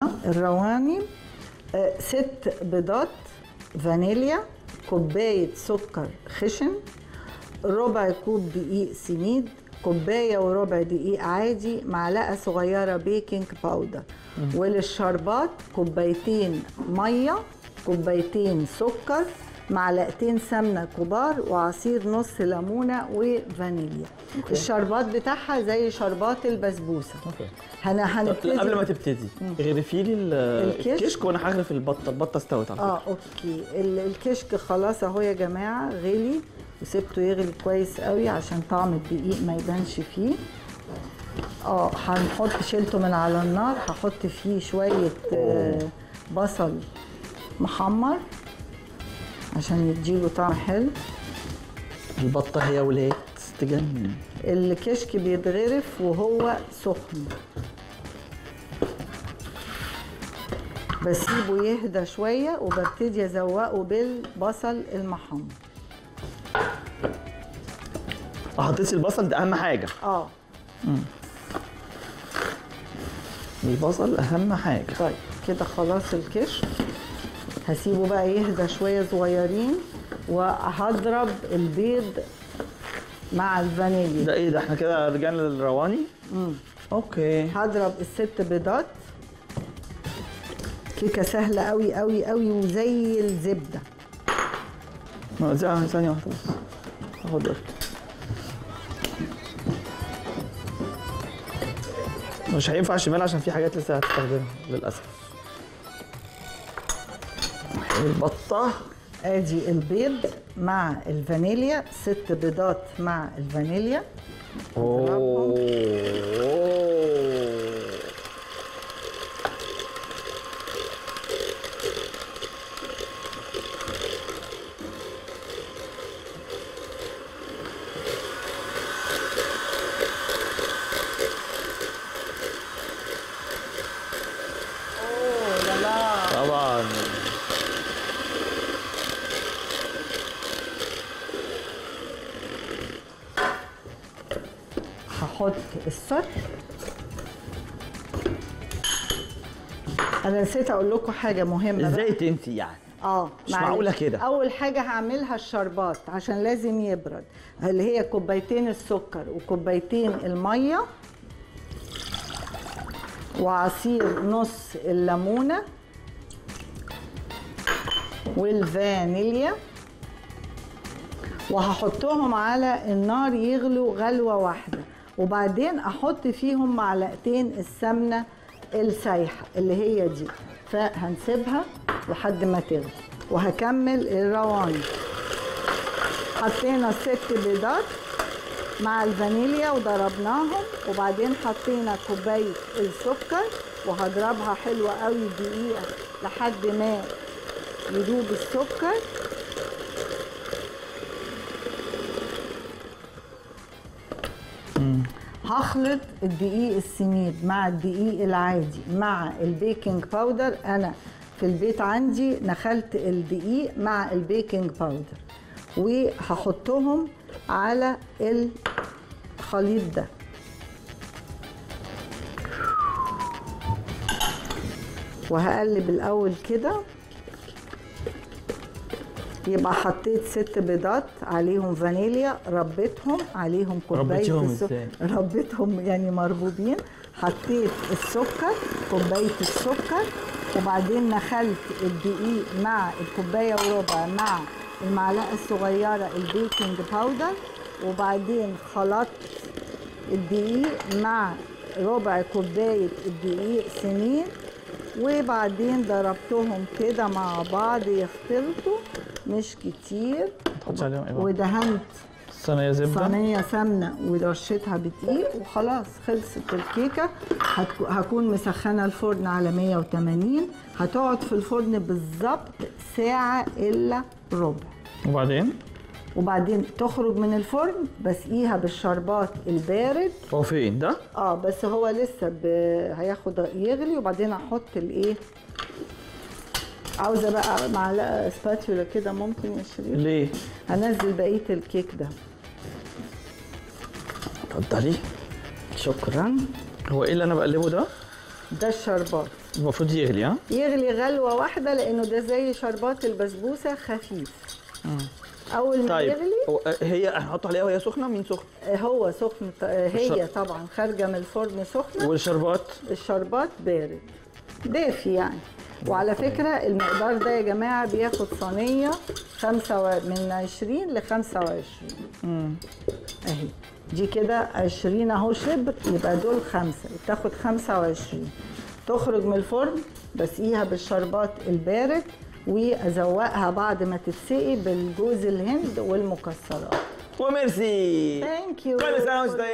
الرواني آه، ست بيضات فانيليا كوباية سكر خشن ربع كوب دقيق سميد كوباية وربع دقيق عادي معلقة صغيرة بيكنج باودر وللشربات كوبايتين مية كوبايتين سكر معلقتين سمنة كبار وعصير نص ليمونة وفانيليا الشربات بتاعها زي شربات البسبوسة اوكي هن طب هنبتدي قبل ما تبتدي اغرفي لي ال- الكشك؟ الكشك وانا هغرف البطه البطه استوت على فكره اه اوكي ال- الكشك خلاص اهو يا جماعه غلي وسبته يغلي كويس قوي عشان طعم الدقيق ما يبانش فيه اه هنحط شيلته من على النار هحط فيه شويه آه بصل محمر عشان يديله طعم حلو البطه هي ولاد تجنن الكشك بيتغرف وهو سخن بسيبه يهدى شويه وببتدي ازوقه بالبصل المحمر اه حطيتي البصل ده اهم حاجه اه البصل اهم حاجه طيب كده خلاص الكشك هسيبه بقى يهدى شويه صغيرين وهضرب البيض مع الفانيليا ده ايه ده احنا كده رجعنا للرواني مم. اوكي هضرب الست بيضات كيكه سهله قوي قوي قوي وزي الزبده ما- ثانية ثانية واحدة بس هاخد وقت مش هينفع شمال عشان في حاجات لسه هتستخدمها للأسف البطة ادي البيض مع الفانيليا ست بيضات مع الفانيليا اوه اوه لا لا طبعا هحط السكر انا نسيت اقول لكم حاجه مهمه بقى. ازاي تنسي يعني اه مش معلش. معقولة كده. اول حاجه هعملها الشربات عشان لازم يبرد اللي هي كوبايتين السكر وكوبايتين الميه وعصير نص الليمونه والفانيليا وهحطهم على النار يغلوا غلوه واحده وبعدين احط فيهم معلقتين السمنه السايحه اللي هي دي فهنسيبها لحد ما تغلي وهكمل الرواني حطينا ست بيضات مع الفانيليا وضربناهم وبعدين حطينا كوبايه السكر وهضربها حلوه قوي دقيقه لحد ما يدوب السكر هخلط الدقيق السميد مع الدقيق العادي مع البيكنج باودر انا في البيت عندي نخلت الدقيق مع البيكنج باودر وهحطهم على الخليط ده وهقلب الاول كده يبقى حطيت ست بيضات عليهم فانيليا ربيتهم عليهم كوبايه ربيتيهم السكر إزاي؟ ربيتهم يعني مربوبين حطيت السكر كوبايه السكر وبعدين نخلت الدقيق مع الكوبايه وربع مع المعلقه الصغيره البيكنج باودر وبعدين خلطت الدقيق مع ربع كوبايه الدقيق سمين وبعدين ضربتهم كده مع بعض يختلطوا مش كتير تحطش عليهم ايه بقى؟ ودهنت صينية زبدة صينيه سمنه ورشيتها بدقيق وخلاص خلصت الكيكه هتكو- هكون مسخنه الفرن على 180 هتقعد في الفرن بالظبط ساعه الا ربع وبعدين وبعدين تخرج من الفرن بسقيها بالشربات البارد هو فين ده؟ اه بس هو لسه ب... هياخد يغلي وبعدين احط الايه عاوزه بقى معلقه سباتيولا كده ممكن يا شريف ليه؟ هنزل بقيه الكيك ده اتفضلي شكرا هو ايه اللي انا بقلبه ده؟ ده الشربات المفروض يغلي ها يغلي غلوة واحدة لأنه ده زي شربات البسبوسة خفيف أول ما طيب يغلي هو- هي هنحط عليها وهي سخنه مين سخن هو سخن هي الشر- طبعا خارجة من الفرن سخنة والشربات الشربات بارد دافي يعني وعلى فكرة المقدار ده يا جماعة بياخد صينية خمسة و... من 20 ل 25 اهي دي كده 20 اهو شبر يبقى دول خمسة بتاخد 25 تخرج من الفرن بسقيها بالشربات البارد وازوقها بعد ما تتسقي بالجوز الهند والمكسرات وميرسي ثانك يو كل سنه وانت طيب